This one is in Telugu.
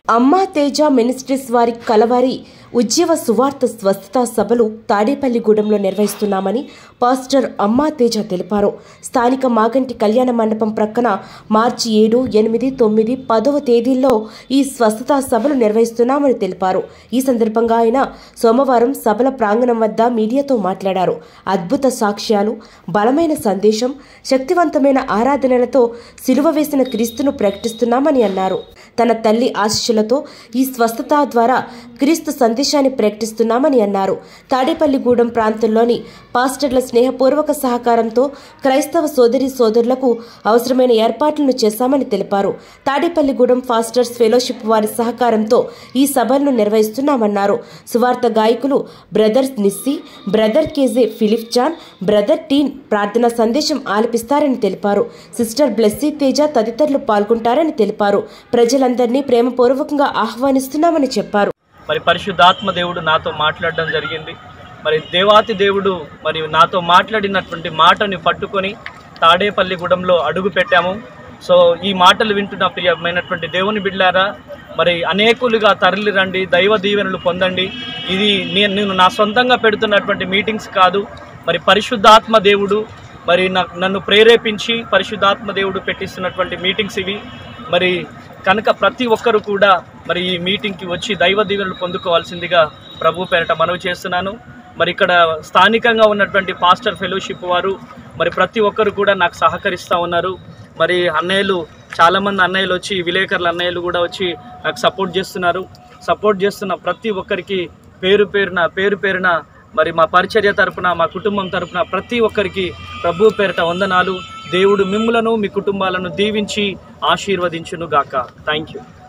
అమ్మా తేజ మినిస్ట్రీస్ వారి కలవారి ఉద్యమ సువార్త స్వస్థత సభలు తాడేపల్లిగూడెంలో నిర్వహిస్తున్నామని పాస్టర్ అమ్మా తేజ తెలిపారు స్థానిక మాగంటి కళ్యాణ మండపం ప్రక్కన మార్చి ఏడు ఎనిమిది తొమ్మిది పదవ తేదీల్లో ఈ స్వస్థత సభలు నిర్వహిస్తున్నామని తెలిపారు ఈ సందర్భంగా ఆయన సోమవారం సభల ప్రాంగణం వద్ద మీడియాతో మాట్లాడారు అద్భుత సాక్ష్యాలు బలమైన సందేశం శక్తివంతమైన ఆరాధనలతో సిలువ వేసిన క్రీస్తును ప్రకటిస్తున్నామని అన్నారు తన తల్లి ఆశీస్సులతో ఈ స్వస్థత ద్వారా క్రీస్తు సందేశాన్ని ప్రకటిస్తున్నామని అన్నారు తాడేపల్లిగూడెం ప్రాంతంలోని పాస్టర్ల స్నేహపూర్వక సహకారంతో క్రైస్తవ సోదరి సోదరులకు అవసరమైన ఏర్పాట్లను చేశామని తెలిపారు తాడేపల్లిగూడెం ఫాస్టర్స్ ఫెలోషిప్ వారి సహకారంతో ఈ సభలను నిర్వహిస్తున్నామన్నారు సువార్త గాయకులు brother Nissi brother KJ Philip John brother టీన్ ప్రార్థనా సందేశం ఆలపిస్తారని తెలిపారు సిస్టర్ బ్లెస్సీ తేజ తదితరులు పాల్గొంటారని తెలిపారు ప్రజలందరినీ ప్రేమపూర్వకంగా ఆహ్వానిస్తున్నామని చెప్పారు మరి పరిశుద్ధాత్మ దేవుడు నాతో మాట్లాడడం జరిగింది మరి దేవాతి దేవుడు మరి నాతో మాట్లాడినటువంటి మాటని పట్టుకొని తాడేపల్లిగూడెంలో అడుగు పెట్టాము సో ఈ మాటలు వింటున్న ప్రియమైనటువంటి దేవుని బిడ్డారా మరి అనేకులుగా తరలి రండి దైవ దీవెనలు పొందండి ఇది నేను నేను నా సొంతంగా పెడుతున్నటువంటి మీటింగ్స్ కాదు మరి పరిశుద్ధాత్మ దేవుడు మరి నా- నన్ను ప్రేరేపించి పరిశుద్ధాత్మ దేవుడు పెట్టిస్తున్నటువంటి మీటింగ్స్ ఇవి మరి కనుక ప్రతి ఒక్కరు కూడా మరి ఈ మీటింగ్కి వచ్చి దైవ దీవెనలు పొందుకోవాల్సిందిగా ప్రభు పేరట మనవి చేస్తున్నాను మరి ఇక్కడ స్థానికంగా ఉన్నటువంటి పాస్టర్ ఫెలోషిప్ వారు మరి ప్రతి ఒక్కరు కూడా నాకు సహకరిస్తూ ఉన్నారు మరి అన్నయ్యలు చాలామంది అన్నయ్యలు వచ్చి విలేకరుల అన్నయ్యలు కూడా వచ్చి నాకు సపోర్ట్ చేస్తున్నారు సపోర్ట్ చేస్తున్న ప్రతి ఒక్కరికి పేరు పేరున పేరు పేరున మరి మా పరిచర్య తరపున మా కుటుంబం తరపున ప్రతి ఒక్కరికి ప్రభు పేరిట వందనాలు దేవుడు మిమ్ములను మీ కుటుంబాలను దీవించి ఆశీర్వదించును గాక థ్యాంక్ యూ